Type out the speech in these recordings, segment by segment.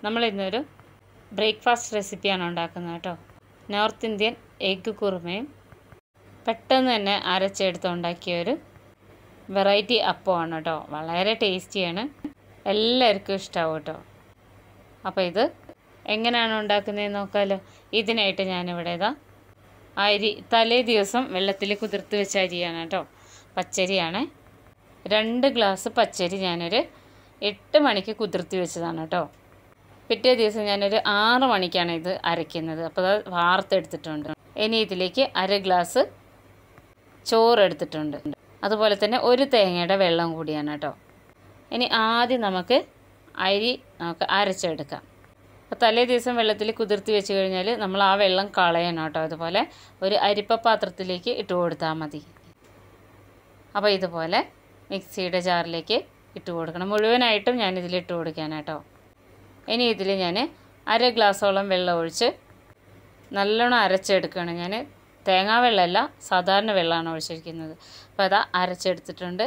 നമ്മൾ ഇന്നൊരു ബ്രേക്ക്ഫാസ്റ്റ് റെസിപ്പിയാണ് ഉണ്ടാക്കുന്നത് കേട്ടോ നോർത്ത് ഇന്ത്യൻ എഗ്ഗ് കുറുമയും പെട്ടെന്ന് തന്നെ അരച്ചെടുത്ത് ഉണ്ടാക്കിയ ഒരു വെറൈറ്റി അപ്പമാണ് കേട്ടോ വളരെ ടേസ്റ്റിയാണ് എല്ലാവർക്കും ഇഷ്ടമാവും കേട്ടോ അപ്പോൾ ഇത് എങ്ങനെയാണ് ഉണ്ടാക്കുന്നതെന്ന് നോക്കാമല്ലോ ഇതിനായിട്ട് ഞാനിവിടെ ഇതാ അരി തലേ ദിവസം വെള്ളത്തിൽ കുതിർത്ത് വെച്ച അരിയാണ് കേട്ടോ പച്ചരിയാണ് രണ്ട് ഗ്ലാസ് പച്ചരി ഞാനൊരു എട്ട് മണിക്ക് കുതിർത്തി വെച്ചതാണ് കേട്ടോ പിറ്റേ ദിവസം ഞാനൊരു ആറ് മണിക്കാണ് ഇത് അരയ്ക്കുന്നത് അപ്പോൾ അത് വാർത്തെടുത്തിട്ടുണ്ട് ഇനി ഇതിലേക്ക് അര ഗ്ലാസ് ചോറ് എടുത്തിട്ടുണ്ട് അതുപോലെ തന്നെ ഒരു തേങ്ങയുടെ വെള്ളം കൂടിയാണ് കേട്ടോ ഇനി ആദ്യം നമുക്ക് അരി നമുക്ക് അരച്ചെടുക്കാം അപ്പോൾ തലേ ദിവസം വെള്ളത്തിൽ കുതിർത്തി വെച്ച് കഴിഞ്ഞാൽ നമ്മൾ ആ വെള്ളം കളയണം കേട്ടോ അതുപോലെ ഒരു അരിപ്പ പാത്രത്തിലേക്ക് ഇട്ട് കൊടുത്താൽ മതി അപ്പോൾ ഇതുപോലെ മിക്സിയുടെ ജാറിലേക്ക് ഇട്ട് കൊടുക്കണം മുഴുവനായിട്ടും ഞാൻ ഇതിൽ ഇട്ട് കൊടുക്കാനാട്ടോ ഇനി ഇതിൽ ഞാൻ അര ഗ്ലാസോളം വെള്ളം ഒഴിച്ച് നല്ലോണം അരച്ചെടുക്കുകയാണ് ഞാൻ തേങ്ങാ വെള്ളമല്ല സാധാരണ വെള്ളമാണ് ഒഴിച്ചിരിക്കുന്നത് അപ്പോൾ അതാ അരച്ചെടുത്തിട്ടുണ്ട്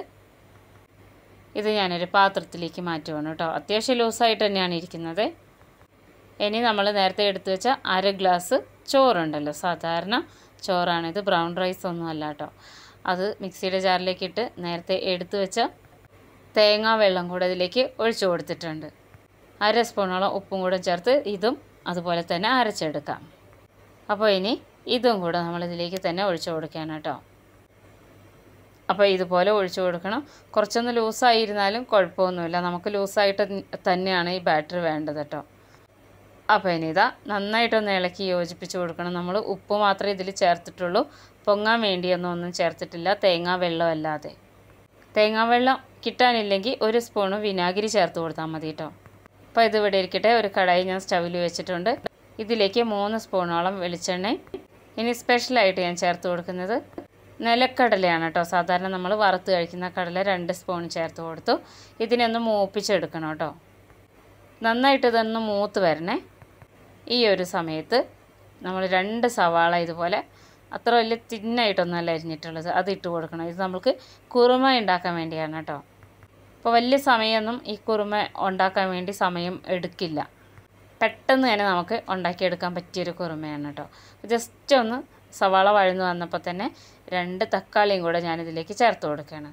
ഇത് ഞാനൊരു പാത്രത്തിലേക്ക് മാറ്റുവാണ് കേട്ടോ അത്യാവശ്യം ലൂസായിട്ട് തന്നെയാണ് ഇരിക്കുന്നത് ഇനി നമ്മൾ നേരത്തെ എടുത്തു വെച്ച അര ഗ്ലാസ് ചോറുണ്ടല്ലോ സാധാരണ ചോറാണിത് ബ്രൗൺ റൈസ് ഒന്നും അല്ല കേട്ടോ അത് മിക്സിയുടെ ജാറിലേക്ക് ഇട്ട് നേരത്തെ എടുത്തു വെച്ച തേങ്ങാ വെള്ളം കൂടെ ഇതിലേക്ക് ഒഴിച്ചു കൊടുത്തിട്ടുണ്ട് അര സ്പൂണോളം ഉപ്പും കൂടെ ചേർത്ത് ഇതും അതുപോലെ തന്നെ അരച്ചെടുക്കാം അപ്പോൾ ഇനി ഇതും കൂടെ നമ്മളിതിലേക്ക് തന്നെ ഒഴിച്ചു കൊടുക്കുകയാണ് കേട്ടോ അപ്പോൾ ഇതുപോലെ ഒഴിച്ചു കൊടുക്കണം കുറച്ചൊന്ന് ലൂസായിരുന്നാലും കുഴപ്പമൊന്നുമില്ല നമുക്ക് ലൂസായിട്ട് തന്നെയാണ് ഈ ബാറ്ററി വേണ്ടത് കേട്ടോ അപ്പോൾ ഇനി ഇതാ നന്നായിട്ടൊന്ന് ഇളക്കി യോജിപ്പിച്ച് കൊടുക്കണം നമ്മൾ ഉപ്പ് മാത്രമേ ഇതിൽ ചേർത്തിട്ടുള്ളൂ പൊങ്ങാൻ വേണ്ടിയൊന്നും ഒന്നും ചേർത്തിട്ടില്ല തേങ്ങാ വെള്ളം അല്ലാതെ തേങ്ങാ വെള്ളം കിട്ടാനില്ലെങ്കിൽ ഒരു സ്പൂണ് വിനാഗിരി ചേർത്ത് കൊടുത്താൽ മതി കേട്ടോ അപ്പോൾ ഇത് ഇവിടെ ഇരിക്കട്ടെ ഒരു കടായി ഞാൻ സ്റ്റവിൽ വെച്ചിട്ടുണ്ട് ഇതിലേക്ക് മൂന്ന് സ്പൂണോളം വെളിച്ചെണ്ണ ഇനി സ്പെഷ്യലായിട്ട് ഞാൻ ചേർത്ത് കൊടുക്കുന്നത് നിലക്കടലയാണ് കേട്ടോ സാധാരണ നമ്മൾ വറുത്ത് കഴിക്കുന്ന കടല രണ്ട് സ്പൂൺ ചേർത്ത് കൊടുത്തു ഇതിനെ ഒന്ന് മൂപ്പിച്ചെടുക്കണം കേട്ടോ നന്നായിട്ട് ഇതൊന്ന് മൂത്ത് വരണേ ഈ ഒരു സമയത്ത് നമ്മൾ രണ്ട് സവാള ഇതുപോലെ അത്ര വലിയ തിന്നായിട്ടൊന്നുമല്ല അരിഞ്ഞിട്ടുള്ളത് അത് ഇട്ട് കൊടുക്കണം ഇത് നമുക്ക് കുറുമ ഉണ്ടാക്കാൻ വേണ്ടിയാണ് കേട്ടോ അപ്പോൾ വലിയ സമയമൊന്നും ഈ കുറുമ ഉണ്ടാക്കാൻ വേണ്ടി സമയം എടുക്കില്ല പെട്ടെന്ന് തന്നെ നമുക്ക് ഉണ്ടാക്കിയെടുക്കാൻ പറ്റിയൊരു കുറുമയാണ് കേട്ടോ ജസ്റ്റ് ഒന്ന് സവാള വഴന്നു വന്നപ്പോൾ തന്നെ രണ്ട് തക്കാളിയും കൂടെ ഞാനിതിലേക്ക് ചേർത്ത് കൊടുക്കുകയാണ്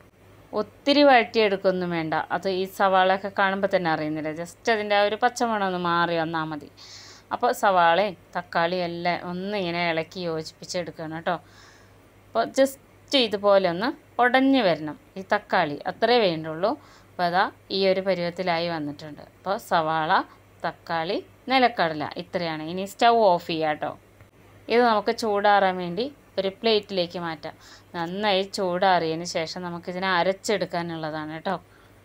ഒത്തിരി വഴറ്റിയെടുക്കൊന്നും വേണ്ട അത് ഈ സവാളയൊക്കെ കാണുമ്പോൾ തന്നെ അറിയുന്നില്ല ജസ്റ്റ് അതിൻ്റെ ആ ഒരു പച്ചമണം ഒന്ന് മാറി വന്നാൽ മതി അപ്പോൾ സവാളയും തക്കാളിയും എല്ലാം ഒന്ന് ഇങ്ങനെ ഇളക്കി യോജിപ്പിച്ചെടുക്കണം കേട്ടോ അപ്പോൾ ജസ്റ്റ് ഇതുപോലെ ഒന്ന് ഉടഞ്ഞു വരണം ഈ തക്കാളി അത്രേ വേണ്ടുള്ളൂ അപ്പോൾ അതാ ഈ ഒരു പരുവത്തിലായി വന്നിട്ടുണ്ട് അപ്പോൾ സവാള തക്കാളി നിലക്കടല ഇത്രയാണ് ഇനി സ്റ്റൗ ഓഫ് ചെയ്യാം കേട്ടോ ഇത് നമുക്ക് ചൂടാറാൻ വേണ്ടി ഒരു പ്ലേറ്റിലേക്ക് മാറ്റാം നന്നായി ചൂടാറിയതിന് ശേഷം നമുക്കിതിനെ അരച്ചെടുക്കാനുള്ളതാണ് കേട്ടോ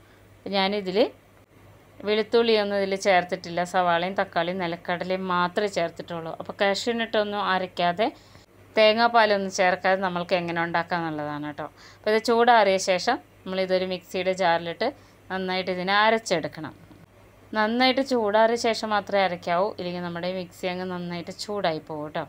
ഞാനിതിൽ വെളുത്തുള്ളിയൊന്നും ഇതിൽ ചേർത്തിട്ടില്ല സവാളയും തക്കാളിയും നിലക്കടലയും മാത്രമേ ചേർത്തിട്ടുള്ളൂ അപ്പോൾ കാഷ്യൂനിട്ടൊന്നും അരയ്ക്കാതെ തേങ്ങാപ്പാലൊന്നും ചേർക്കാതെ നമ്മൾക്ക് എങ്ങനെ ഉണ്ടാക്കാം എന്നുള്ളതാണ് കേട്ടോ അപ്പോൾ ഇത് ചൂടാറിയ ശേഷം നമ്മളിതൊരു മിക്സിയുടെ ജാറിലിട്ട് നന്നായിട്ട് ഇതിനെ അരച്ചെടുക്കണം നന്നായിട്ട് ചൂടാറിയ ശേഷം മാത്രമേ അരയ്ക്കാവൂ ഇല്ലെങ്കിൽ നമ്മുടെ മിക്സി അങ്ങ് നന്നായിട്ട് ചൂടായി പോകും കേട്ടോ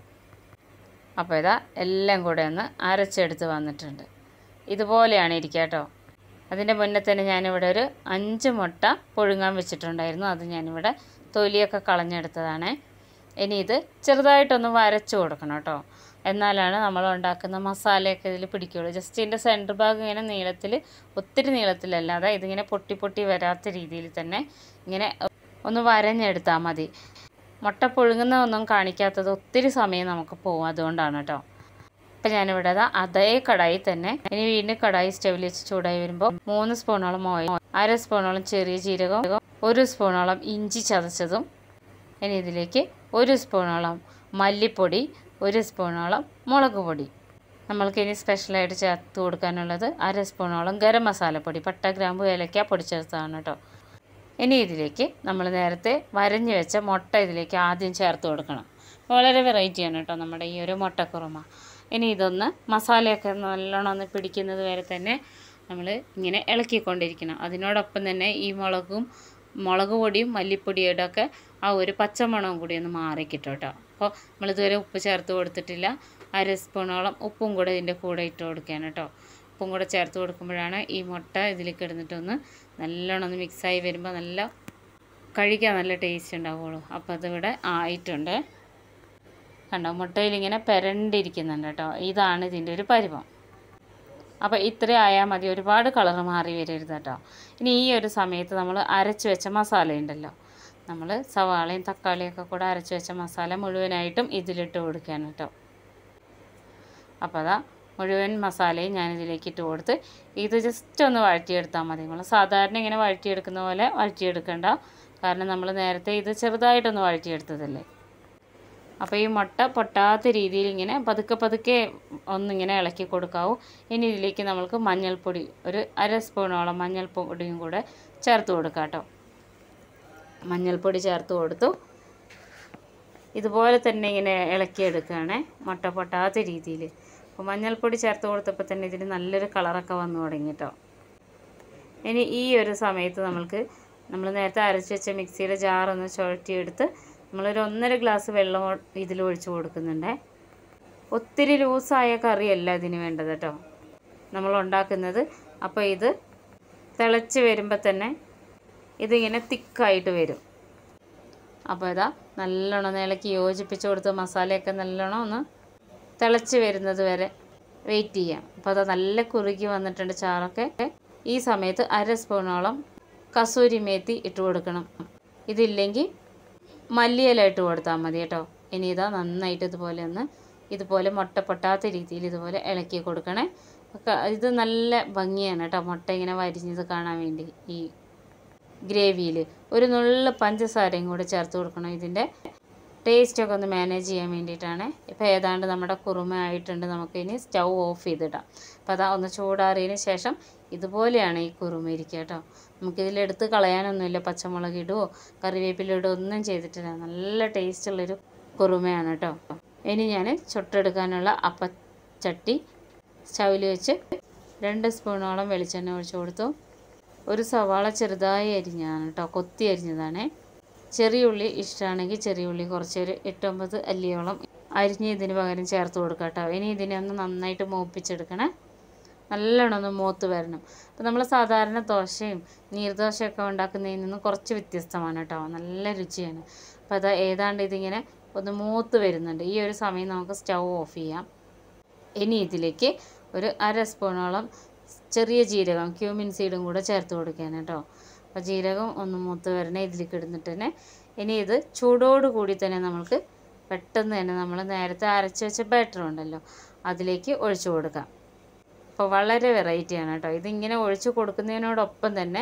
അപ്പോൾ ഇതാ എല്ലാം കൂടെ ഒന്ന് അരച്ചെടുത്ത് വന്നിട്ടുണ്ട് ഇതുപോലെയാണ് ഇരിക്കുക കേട്ടോ അതിൻ്റെ മുന്നേ തന്നെ ഞാനിവിടെ ഒരു അഞ്ച് മുട്ട പുഴുങ്ങാൻ വെച്ചിട്ടുണ്ടായിരുന്നു അത് ഞാനിവിടെ തൊലിയൊക്കെ കളഞ്ഞെടുത്തതാണ് ഇനി ഇത് ചെറുതായിട്ടൊന്ന് വരച്ചു കൊടുക്കണം കേട്ടോ എന്നാലാണ് നമ്മൾ ഉണ്ടാക്കുന്ന മസാലയൊക്കെ ഇതിൽ പിടിക്കുകയുള്ളൂ ജസ്റ്റ് ഇതിൻ്റെ സെൻറ്റർ ഭാഗം ഇങ്ങനെ നീളത്തിൽ ഒത്തിരി നീളത്തിലല്ലാതെ ഇതിങ്ങനെ പൊട്ടി പൊട്ടി വരാത്ത രീതിയിൽ തന്നെ ഇങ്ങനെ ഒന്ന് വരഞ്ഞെടുത്താൽ മതി മുട്ട പുഴുങ്ങുന്ന ഒന്നും കാണിക്കാത്തത് ഒത്തിരി സമയം നമുക്ക് പോകും അതുകൊണ്ടാണ് കേട്ടോ ഇപ്പം ഞാനിവിടെ അതാ അതേ കടായി തന്നെ ഇനി വീണ്ടും കടായി സ്റ്റവിൽ വെച്ച് ചൂടായി വരുമ്പോൾ മൂന്ന് സ്പൂണോളം ഓയിൽ അര സ്പൂണോളം ചെറിയ ജീരകം ഒരു സ്പൂണോളം ഇഞ്ചി ചതച്ചതും ഇനി ഇതിലേക്ക് ഒരു സ്പൂണോളം മല്ലിപ്പൊടി ഒരു സ്പൂണോളം മുളക് പൊടി നമ്മൾക്ക് ഇനി സ്പെഷ്യലായിട്ട് ചേർത്ത് കൊടുക്കാനുള്ളത് അര സ്പൂണോളം ഗരം മസാലപ്പൊടി പട്ട ഗ്രാമ്പു ഏലക്ക പൊടിച്ചെടുത്തതാണ് കേട്ടോ ഇനി ഇതിലേക്ക് നമ്മൾ നേരത്തെ വരഞ്ഞു വെച്ച മുട്ട ഇതിലേക്ക് ആദ്യം ചേർത്ത് കൊടുക്കണം വളരെ വെറൈറ്റിയാണ് കേട്ടോ നമ്മുടെ ഈ ഒരു മുട്ടക്കുറുമ ഇനി ഇതൊന്ന് മസാലയൊക്കെ നല്ലോണം ഒന്ന് പിടിക്കുന്നത് വരെ തന്നെ നമ്മൾ ഇങ്ങനെ ഇളക്കിക്കൊണ്ടിരിക്കണം അതിനോടൊപ്പം തന്നെ ഈ മുളകും മുളക് പൊടിയും മല്ലിപ്പൊടിയുടെ ഒക്കെ ആ ഒരു പച്ചമണവും കൂടി ഒന്ന് മാറിക്കിട്ടും കേട്ടോ അപ്പോൾ നമ്മളിതുവരെ ഉപ്പ് ചേർത്ത് കൊടുത്തിട്ടില്ല അര സ്പൂണോളം ഉപ്പും കൂടെ ഇതിൻ്റെ കൂടെ ഇട്ട് കൊടുക്കുകയാണ് കേട്ടോ ഉപ്പും കൂടെ ചേർത്ത് കൊടുക്കുമ്പോഴാണ് ഈ മുട്ട ഇതിലേക്ക് ഇടുന്നിട്ടൊന്ന് നല്ലോണം ഒന്ന് മിക്സായി വരുമ്പോൾ നല്ല കഴിക്കാൻ നല്ല ടേസ്റ്റ് ഉണ്ടാവുള്ളൂ അപ്പോൾ അതിവിടെ ആയിട്ടുണ്ട് കണ്ടോ മുട്ടയിൽ ഇങ്ങനെ പെരണ്ടിരിക്കുന്നുണ്ട് കേട്ടോ ഇതാണ് ഇതിൻ്റെ ഒരു പരുവം അപ്പോൾ ഇത്ര ആയാൽ മതി ഒരുപാട് കളർ മാറി വരരുത് കേട്ടോ ഇനി ഈ ഒരു സമയത്ത് നമ്മൾ അരച്ച് വെച്ച മസാല ഉണ്ടല്ലോ നമ്മൾ സവാളയും തക്കാളിയും ഒക്കെ കൂടെ അരച്ച് വെച്ച മസാല മുഴുവനായിട്ടും ഇതിലിട്ട് കൊടുക്കുകയാണ് കേട്ടോ അപ്പോൾ അതാ മുഴുവൻ മസാലയും ഞാനിതിലേക്ക് ഇട്ട് കൊടുത്ത് ഇത് ജസ്റ്റ് ഒന്ന് വഴറ്റിയെടുത്താൽ മതി നമ്മൾ സാധാരണ ഇങ്ങനെ വഴറ്റിയെടുക്കുന്ന പോലെ വഴറ്റിയെടുക്കണ്ട കാരണം നമ്മൾ നേരത്തെ ഇത് ചെറുതായിട്ടൊന്ന് വഴറ്റിയെടുത്തതല്ലേ അപ്പോൾ ഈ മുട്ട പൊട്ടാത്ത രീതിയിൽ ഇങ്ങനെ പതുക്കെ പതുക്കെ ഒന്നിങ്ങനെ ഇളക്കി കൊടുക്കാവൂ ഇനി ഇതിലേക്ക് നമ്മൾക്ക് മഞ്ഞൾപ്പൊടി ഒരു അര സ്പൂണോളം മഞ്ഞൾപ്പൊടിയും കൂടെ ചേർത്ത് കൊടുക്കാം കേട്ടോ മഞ്ഞൾപ്പൊടി ചേർത്ത് കൊടുത്തു ഇതുപോലെ തന്നെ ഇങ്ങനെ ഇളക്കിയെടുക്കുകയാണേ മുട്ട പൊട്ടാത്ത രീതിയിൽ അപ്പോൾ മഞ്ഞൾപ്പൊടി ചേർത്ത് കൊടുത്തപ്പോൾ തന്നെ ഇതിന് നല്ലൊരു കളറൊക്കെ വന്നു തുടങ്ങി കേട്ടോ ഇനി ഈ ഒരു സമയത്ത് നമ്മൾക്ക് നമ്മൾ നേരത്തെ അരച്ച് വെച്ച മിക്സിയുടെ ജാറൊന്ന് ചുഴറ്റിയെടുത്ത് നമ്മളൊരു ഒന്നര ഗ്ലാസ് വെള്ളം ഇതിൽ ഒഴിച്ച് കൊടുക്കുന്നുണ്ടേ ഒത്തിരി ലൂസായ കറിയല്ല ഇതിന് വേണ്ടത് കേട്ടോ നമ്മൾ ഉണ്ടാക്കുന്നത് അപ്പോൾ ഇത് തിളച്ച് വരുമ്പോൾ തന്നെ ഇതിങ്ങനെ തിക്കായിട്ട് വരും അപ്പോൾ ഇതാ നല്ലോണം ഒന്ന് ഇളക്കി യോജിപ്പിച്ച് കൊടുത്ത് മസാലയൊക്കെ നല്ലോണം ഒന്ന് തിളച്ച് വരുന്നത് വരെ വെയിറ്റ് ചെയ്യാം അപ്പോൾ അത് നല്ല കുറുകി വന്നിട്ടുണ്ട് ചാറൊക്കെ ഈ സമയത്ത് അര സ്പൂണോളം കസൂരി മേത്തി ഇട്ട് കൊടുക്കണം ഇതില്ലെങ്കിൽ മല്ലിയില ഇട്ട് കൊടുത്താൽ മതി കേട്ടോ ഇനി ഇതാ നന്നായിട്ട് ഇതുപോലെ ഒന്ന് ഇതുപോലെ മുട്ട പൊട്ടാത്ത രീതിയിൽ ഇതുപോലെ ഇളക്കി കൊടുക്കണേ ഒക്കെ ഇത് നല്ല ഭംഗിയാണ് കേട്ടോ മുട്ട ഇങ്ങനെ വരിഞ്ഞത് കാണാൻ വേണ്ടി ഈ ഗ്രേവിയിൽ ഒരു നുള്ള പഞ്ചസാരയും കൂടെ ചേർത്ത് കൊടുക്കണം ഇതിൻ്റെ ടേസ്റ്റൊക്കെ ഒന്ന് മാനേജ് ചെയ്യാൻ വേണ്ടിയിട്ടാണ് ഇപ്പോൾ ഏതാണ്ട് നമ്മുടെ കുറുമ ആയിട്ടുണ്ട് നമുക്കിനി സ്റ്റൗ ഓഫ് ചെയ്തിടാം അപ്പോൾ അതാ ഒന്ന് ചൂടാറിയതിന് ശേഷം ഇതുപോലെയാണ് ഈ കുറുമ ഇരിക്കുക കേട്ടോ നമുക്കിതിലെടുത്ത് കളയാനൊന്നുമില്ല പച്ചമുളക് ഇടുവോ കറിവേപ്പില ഇടുവോ ഒന്നും ചെയ്തിട്ടില്ല നല്ല ടേസ്റ്റുള്ളൊരു കുറുമയാണ് കേട്ടോ ഇനി ഞാൻ ചുട്ടെടുക്കാനുള്ള അപ്പച്ചട്ടി സ്റ്റൗവിൽ വെച്ച് രണ്ട് സ്പൂണോളം വെളിച്ചെണ്ണ ഒഴിച്ചു കൊടുത്തു ഒരു സവാള ചെറുതായി അരിഞ്ഞതാണ് കേട്ടോ കൊത്തി അരിഞ്ഞതാണേ ചെറിയ ഉള്ളി ഇഷ്ടമാണെങ്കിൽ ചെറിയ ഉള്ളി കുറച്ചൊരു എട്ടൊമ്പത് അല്ലിയോളം അരിഞ്ഞ് ഇതിന് പകരം ചേർത്ത് കൊടുക്കുക കേട്ടോ ഇനി ഇതിനെ ഒന്ന് നന്നായിട്ട് മൂപ്പിച്ചെടുക്കണേ നല്ലോണം ഒന്ന് മൂത്ത് വരണം അപ്പോൾ നമ്മൾ സാധാരണ ദോശയും നീർദോശയൊക്കെ ഉണ്ടാക്കുന്നതിൽ നിന്ന് കുറച്ച് വ്യത്യസ്തമാണ് കേട്ടോ നല്ല രുചിയാണ് അപ്പോൾ അത് ഏതാണ്ട് ഇതിങ്ങനെ ഒന്ന് മൂത്ത് വരുന്നുണ്ട് ഈ ഒരു സമയം നമുക്ക് സ്റ്റൗ ഓഫ് ചെയ്യാം ഇനി ഇതിലേക്ക് ഒരു അര സ്പൂണോളം ചെറിയ ജീരകം ക്യൂമിൻ സീഡും കൂടെ ചേർത്ത് കൊടുക്കാൻ കേട്ടോ അപ്പോൾ ജീരകം ഒന്ന് മൂത്ത് വരണേ ഇതിലേക്ക് ഇടുന്നിട്ട് തന്നെ ഇനി ഇത് ചൂടോട് കൂടി തന്നെ നമ്മൾക്ക് പെട്ടെന്ന് തന്നെ നമ്മൾ നേരത്തെ അരച്ച് വെച്ച ബാറ്റർ ഉണ്ടല്ലോ അതിലേക്ക് ഒഴിച്ചു കൊടുക്കാം അപ്പോൾ വളരെ വെറൈറ്റിയാണ് കേട്ടോ ഇതിങ്ങനെ ഒഴിച്ച് കൊടുക്കുന്നതിനോടൊപ്പം തന്നെ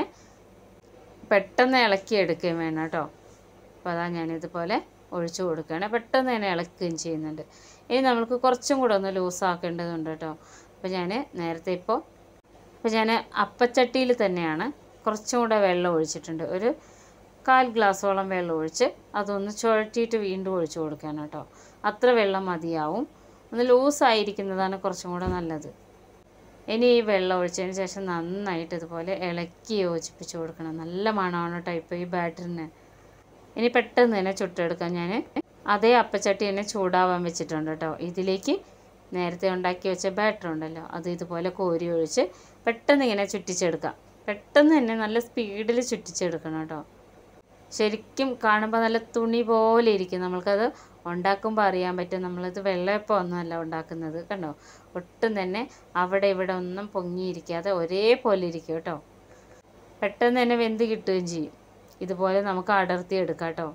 പെട്ടെന്ന് ഇളക്കി എടുക്കുകയും വേണം കേട്ടോ അപ്പോൾ അതാ ഞാനിതുപോലെ ഒഴിച്ചു കൊടുക്കുകയാണ് പെട്ടെന്ന് തന്നെ ഇളക്കുകയും ചെയ്യുന്നുണ്ട് ഇനി നമുക്ക് കുറച്ചും കൂടെ ഒന്ന് ലൂസാക്കേണ്ടതുണ്ട് കേട്ടോ അപ്പോൾ ഞാൻ നേരത്തെ ഇപ്പോൾ അപ്പോൾ ഞാൻ അപ്പച്ചട്ടിയിൽ തന്നെയാണ് കുറച്ചും കൂടെ വെള്ളം ഒഴിച്ചിട്ടുണ്ട് ഒരു കാൽ ഗ്ലാസ്സോളം വെള്ളം ഒഴിച്ച് അതൊന്ന് ചുഴറ്റിയിട്ട് വീണ്ടും ഒഴിച്ചു കൊടുക്കാൻ കേട്ടോ അത്ര വെള്ളം മതിയാവും ഒന്ന് ലൂസായിരിക്കുന്നതാണ് കുറച്ചും കൂടെ നല്ലത് ഇനി ഈ വെള്ളം ഒഴിച്ചതിന് ശേഷം നന്നായിട്ട് ഇതുപോലെ ഇളക്കി യോജിപ്പിച്ച് കൊടുക്കണം നല്ല മണമാണ് കേട്ടോ ഇപ്പോൾ ഈ ബാറ്ററിന് ഇനി പെട്ടെന്ന് തന്നെ ചുട്ടെടുക്കാം ഞാൻ അതേ അപ്പച്ചട്ടി തന്നെ ചൂടാവാൻ വെച്ചിട്ടുണ്ട് കേട്ടോ ഇതിലേക്ക് നേരത്തെ ഉണ്ടാക്കി വെച്ച ബാറ്റർ ഉണ്ടല്ലോ അത് ഇതുപോലെ കോരി ഒഴിച്ച് പെട്ടെന്ന് ഇങ്ങനെ ചുറ്റിച്ചെടുക്കാം പെട്ടെന്ന് തന്നെ നല്ല സ്പീഡിൽ ചുറ്റിച്ചെടുക്കണം കേട്ടോ ശരിക്കും കാണുമ്പോൾ നല്ല തുണി പോലെ ഇരിക്കും നമ്മൾക്കത് ഉണ്ടാക്കുമ്പോൾ അറിയാൻ പറ്റും നമ്മളിത് വെള്ളയപ്പം ഒന്നുമല്ല ഉണ്ടാക്കുന്നത് കണ്ടോ ഒട്ടും തന്നെ അവിടെ ഇവിടെ ഒന്നും പൊങ്ങിയിരിക്കാതെ ഒരേപോലെ ഇരിക്കും കേട്ടോ പെട്ടെന്ന് തന്നെ വെന്ത് കിട്ടുകയും ചെയ്യും ഇതുപോലെ നമുക്ക് അടർത്തി എടുക്കാം കേട്ടോ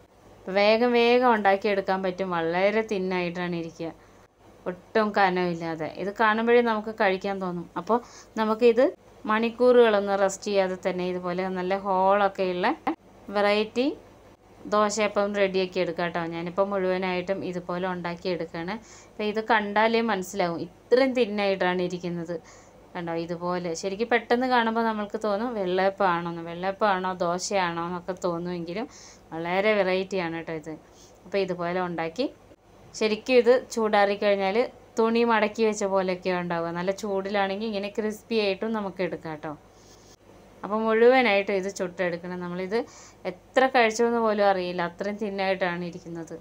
വേഗം വേഗം ഉണ്ടാക്കിയെടുക്കാൻ പറ്റും വളരെ തിന്നായിട്ടാണ് ഇരിക്കുക ഒട്ടും കനമില്ലാതെ ഇത് കാണുമ്പോഴേ നമുക്ക് കഴിക്കാൻ തോന്നും അപ്പോൾ നമുക്കിത് മണിക്കൂറുകളൊന്നും റെസ്റ്റ് ചെയ്യാതെ തന്നെ ഇതുപോലെ നല്ല ഹോളൊക്കെയുള്ള വെറൈറ്റി ദോശയപ്പം റെഡിയാക്കി എടുക്കാം കേട്ടോ ഞാനിപ്പോൾ മുഴുവനായിട്ടും ഇതുപോലെ ഉണ്ടാക്കി എടുക്കുകയാണ് അപ്പോൾ ഇത് കണ്ടാലേ മനസ്സിലാവും ഇത്രയും തിന്നായിട്ടാണ് ഇരിക്കുന്നത് കണ്ടോ ഇതുപോലെ ശരിക്കും പെട്ടെന്ന് കാണുമ്പോൾ നമ്മൾക്ക് തോന്നും വെള്ളയപ്പമാണോന്ന് വെള്ളയപ്പമാണോ ദോശയാണോ എന്നൊക്കെ തോന്നുമെങ്കിലും വളരെ വെറൈറ്റിയാണ് കേട്ടോ ഇത് അപ്പോൾ ഇതുപോലെ ഉണ്ടാക്കി ശരിക്കും ഇത് ചൂടാറി കഴിഞ്ഞാൽ തുണി മടക്കി വെച്ച പോലെയൊക്കെ ഉണ്ടാവുക നല്ല ചൂടിലാണെങ്കിൽ ഇങ്ങനെ ക്രിസ്പി ആയിട്ടും നമുക്ക് എടുക്കാം കേട്ടോ അപ്പോൾ മുഴുവനായിട്ട് ഇത് ചുട്ടെടുക്കണം നമ്മളിത് എത്ര കഴിച്ചോന്ന് പോലും അറിയില്ല അത്രയും തിന്നായിട്ടാണ് ഇരിക്കുന്നത്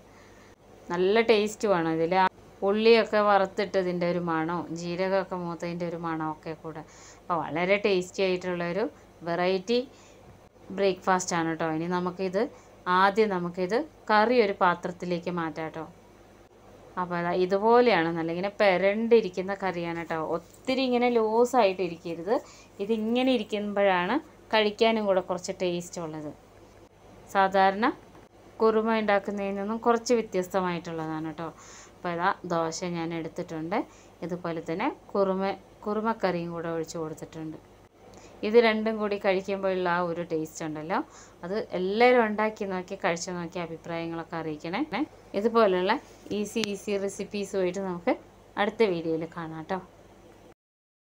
നല്ല ടേസ്റ്റുമാണ് ഇതിൽ ഉള്ളിയൊക്കെ വറുത്തിട്ടതിൻ്റെ ഒരു മണവും ജീരകമൊക്കെ മൂത്തതിൻ്റെ ഒരു മണമൊക്കെ കൂടെ അപ്പോൾ വളരെ ടേസ്റ്റി ആയിട്ടുള്ളൊരു വെറൈറ്റി ബ്രേക്ക്ഫാസ്റ്റ് ആണ് കേട്ടോ ഇനി നമുക്കിത് ആദ്യം നമുക്കിത് കറി ഒരു പാത്രത്തിലേക്ക് മാറ്റാം കേട്ടോ അപ്പോൾ അതാ ഇതുപോലെയാണ് നല്ല ഇങ്ങനെ പെരണ്ടിരിക്കുന്ന കറിയാണ് കേട്ടോ ഒത്തിരി ഇങ്ങനെ ലൂസായിട്ട് ഇരിക്കരുത് ഇതിങ്ങനെ ഇരിക്കുമ്പോഴാണ് കഴിക്കാനും കൂടെ കുറച്ച് ടേസ്റ്റ് ഉള്ളത് സാധാരണ കുറുമ ഉണ്ടാക്കുന്നതിൽ നിന്നും കുറച്ച് വ്യത്യസ്തമായിട്ടുള്ളതാണ് കേട്ടോ അപ്പോൾ ഇതാ ദോശ ഞാൻ എടുത്തിട്ടുണ്ട് ഇതുപോലെ തന്നെ കുറുമ കുറുമക്കറിയും കൂടെ ഒഴിച്ച് കൊടുത്തിട്ടുണ്ട് ഇത് രണ്ടും കൂടി കഴിക്കുമ്പോഴുള്ള ആ ഒരു ടേസ്റ്റ് ഉണ്ടല്ലോ അത് എല്ലാവരും ഉണ്ടാക്കി നോക്കി കഴിച്ചു നോക്കി അഭിപ്രായങ്ങളൊക്കെ അറിയിക്കണേ ഇതുപോലുള്ള ഈസി ഈസി റെസിപ്പീസുമായിട്ട് നമുക്ക് അടുത്ത വീഡിയോയിൽ കാണാം കേട്ടോ